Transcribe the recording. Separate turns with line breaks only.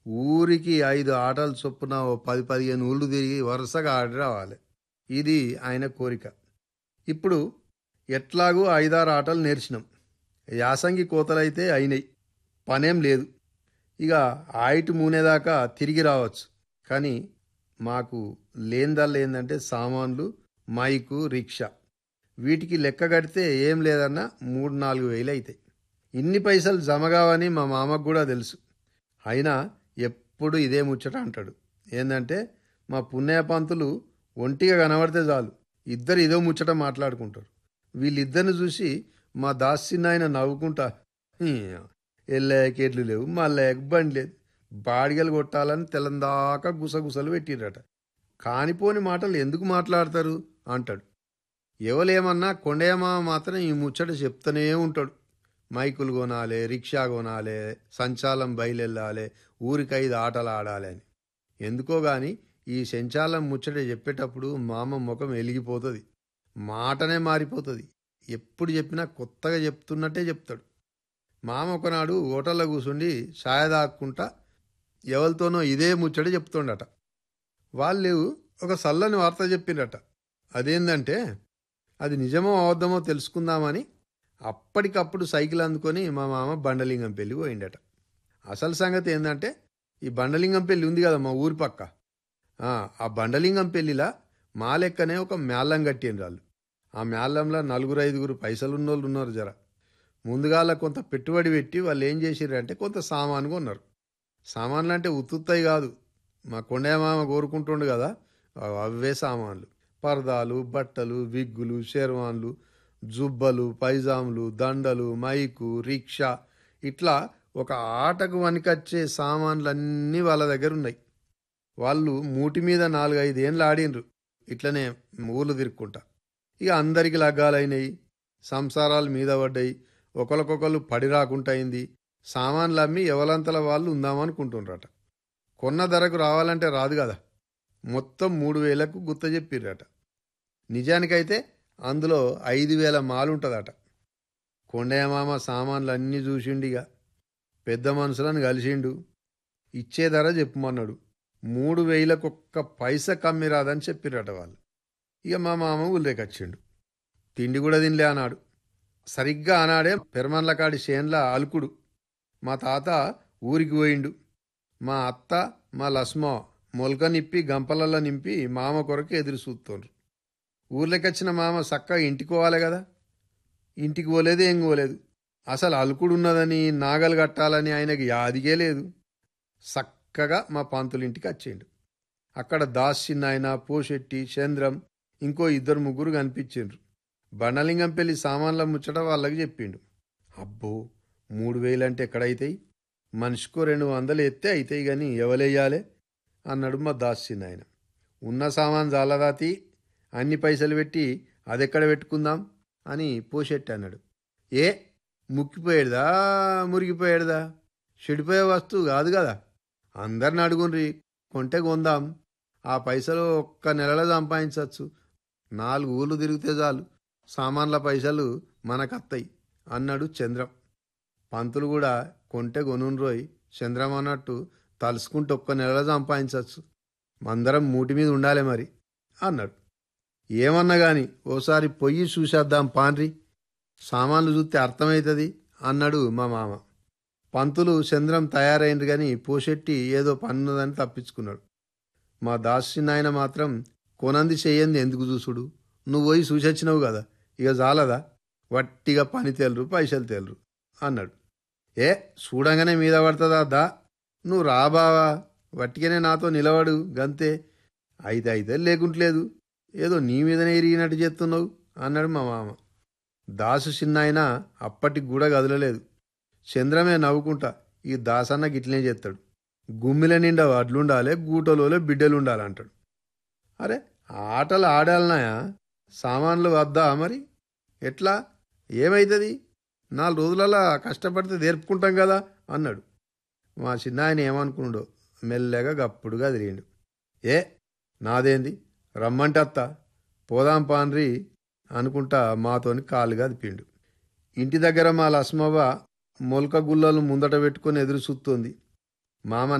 ఊరికి ఐదు ఆటలు చొప్పున ఓ పది పదిహేను ఊళ్ళు తిరిగి వరుసగా ఆడి రావాలి ఇది ఆయన కోరిక ఇప్పుడు ఎట్లాగూ ఐదారు ఆటలు నేర్చినాం యాసంగి కోతలైతే అయినాయి పనేం లేదు ఇక ఆయిట్ మూనేదాకా తిరిగి రావచ్చు కానీ మాకు లేనిదల్లా ఏంటంటే సామాన్లు మైకు రిక్షా వీటికి లెక్క కడితే ఏం లేదన్నా మూడు నాలుగు వేలు అవుతాయి ఇన్ని పైసలు జమ కావని మా మామకు కూడా తెలుసు అయినా ఎప్పుడు ఇదే ముచ్చట అంటాడు ఏంటంటే మా పున్నయ్య పంతులు ఒంటిగా కనబడితే చాలు ఇద్దరు ఇదో ముచ్చట మాట్లాడుకుంటారు వీళ్ళిద్దరిని చూసి మా దాసిన్న ఆయన నవ్వుకుంటా ఎల్లేకెట్లు లేవు మళ్ళీ బండి లేదు బాడిగలు కొట్టాలని తెల్లందాకా గుసగుసలు పెట్టిరట కానిపోని మాటలు ఎందుకు మాట్లాడతారు అంటాడు ఎవలేమన్నా కొండేమా మాత్రం ఈ ముచ్చట చెప్తూనే ఉంటాడు మైకులు కొనాలి రిక్షా కొనాలి సంచాలం బయలెళ్ళాలి ఊరికి ఐదు ఆటలు ఆడాలి అని ఎందుకో గాని ఈ సంచాలం ముచ్చట చెప్పేటప్పుడు మామ ముఖం వెలిగిపోతుంది మాటనే మారిపోతుంది ఎప్పుడు చెప్పినా కొత్తగా చెప్తున్నట్టే చెప్తాడు మామ ఒకనాడు హోటల్లో కూర్చుండి ఛాయ దాక్కుంటా ఎవరితోనో ఇదే ముచ్చట చెప్తుండట వాళ్ళు ఒక సల్లని వార్త చెప్పిండట అదేంటంటే అది నిజమో అబద్ధమో తెలుసుకుందామని అప్పటికప్పుడు సైకిల్ అందుకొని మా మామ బండలింగం పెళ్ళి పోయిండట అసలు సంగతి ఏంటంటే ఈ బండలింగం పెళ్ళి ఉంది కదా మా ఊరి పక్క ఆ, ఆ బండలింగం పెళ్ళిలా మా లెక్కనే ఒక మేళం కట్టిండ్రు వాళ్ళు ఆ మేళంలో నలుగురు ఐదుగురు పైసలున్నోళ్ళు ఉన్నారు జర ముందుగాల కొంత పెట్టుబడి పెట్టి వాళ్ళు ఏం చేసిర్రంటే కొంత సామాను కొన్నారు సామాన్లు అంటే ఉత్తుత్తాయి కాదు మా కొండయ్య మామ కోరుకుంటుండు కదా అవ్- అవే సామాన్లు పరదాలు బట్టలు విగ్గులు షేర్వాన్లు జుబ్బలు పైజాములు దండలు మైకు రిక్షా ఇట్లా ఒక ఆటకు వనికొచ్చే సామాన్లన్నీ వాళ్ళ దగ్గర ఉన్నాయి వాళ్ళు మూటి మీద నాలుగైదు ఏండ్లు ఆడిండ్రు ఇట్లనే ఊళ్ళు తిరుక్కుంటా ఇక అందరికి లగ్గాలైనాయి సంసారాలు మీద పడ్డాయి ఒకరికొకరు పడి రాకుండా అయింది సామాన్లు అమ్మి ఎవలంతల వాళ్ళు ఉందామనుకుంటుండ్రట కొన్న ధరకు రావాలంటే రాదు కదా మొత్తం మూడు వేలకు గుత్త చెప్పిర్రట నిజానికైతే అందులో ఐదు వేల మాలుంటుందట కొండయ్య మామ సామాన్లు అన్నీ చూసిండిగా పెద్ద మనుషులను కలిసిండు ఇచ్చే ధర చెప్పమన్నాడు మూడు వేలకు ఒక్క పైస కమ్మి రాదని చెప్పిరట వాళ్ళు ఇక మా మామ ఊళ్ళేకొచ్చిండు తిండి కూడా తినలే అన్నాడు సరిగ్గా ఆనాడే పెరమన్లకాడి చేన్ల అలుకుడు మా తాత ఊరికి పోయిండు మా అత్త మా లస్మ మొలక నిప్పి గంపలలో నింపి మామ కొరకు ఎదురు చూస్తుండ్రు ఊర్లోకొచ్చిన మామ చక్కగా ఇంటికి పోవాలి కదా ఇంటికి పోలేదు ఏం పోలేదు అసలు అలుకుడు ఉన్నదని నాగలు కట్టాలని ఆయనకి యాదిగే లేదు చక్కగా మా పంతులు ఇంటికి వచ్చిండు అక్కడ దాస్ చిన్నాయన పోషెట్టి చంద్రం ఇంకో ఇద్దరు ముగ్గురు కనిపించిండ్రు బండలింగం పెళ్లి సామాన్ల ముచ్చట వాళ్ళకి చెప్పిండు అబ్బో మూడు వేలంటే ఎక్కడైతాయి మనిషికో రెండు వందలు ఎత్తే అవుతాయి గాని ఎవలేయాలే అన్నాడు మా దాస్ చిన్నాయన ఉన్న సామాన్ జాలదాతి అన్ని పైసలు పెట్టి అదెక్కడ పెట్టుకుందాం అని పోషెట్టి అన్నాడు ఏ ముక్కిపోయేదా మురిగిపోయేదా చెడిపోయే వస్తువు కాదు కదా అందరిని అడుగుండ్రి కొంటే కొందాం ఆ పైసలు ఒక్క నెలలో సంపాదించవచ్చు నాలుగు ఊళ్ళు తిరిగితే చాలు సామాన్ల పైసలు మనకత్తాయి అన్నాడు చంద్రం పంతులు కూడా కొంటే కొనుండ్రోయ్ చంద్రం అన్నట్టు తలుసుకుంటే ఒక్క నెలలో సంపాదించవచ్చు మందరం మూటి మీద ఉండాలి మరి అన్నాడు ఏమన్నా గాని ఓసారి పొయ్యి చూసేద్దాం పాన్రి సామాన్లు చూస్తే అర్థమవుతుంది అన్నాడు మా మామ పంతులు చంద్రం తయారైంది గాని పోషెట్టి ఏదో పన్నుదని తప్పించుకున్నాడు మా దాసి నాయన మాత్రం కొనంది చెయ్యంది ఎందుకు చూసుడు నువ్వు పోయి చూసొచ్చినావు కదా ఇక చాలదా వట్టిగా పని తేలరు పైసలు తేలరు అన్నాడు ఏ చూడంగానే మీద పడుతుందా దా నువ్వు రా బావా వట్టిగానే నాతో నిలబడు గంతే అయితే అయితే లేకుంటలేదు ఏదో నీ మీదనే ఇరిగినట్టు చేస్తున్నావు అన్నాడు మా మామ దాసు చిన్నాయన అప్పటికి కూడా కదలలేదు చంద్రమే నవ్వుకుంటా ఈ దాసన్న గిట్లనే చేస్తాడు గుమ్మిల నిండా వడ్లుండాలి గూటలోలే బిడ్డలు ఉండాలి అంటాడు అరే ఆటలు ఆడాలనాయా సామాన్లు వద్దా మరి ఎట్లా ఏమైతుంది నాలుగు రోజులలో కష్టపడితే నేర్పుకుంటాం కదా అన్నాడు మా చిన్న ఆయన ఏమనుకున్నాడో మెల్లగా గప్పుడుగా తిరిగిండు ఏ నాదేంది రమ్మంటే అత్త పోదాం పాన్రి అనుకుంటా మాతోని కాలుగా దిపిండు ఇంటి దగ్గర మా లస్మవ్వ మొలక గుల్లలు ముందట పెట్టుకొని ఎదురు చూస్తోంది మామ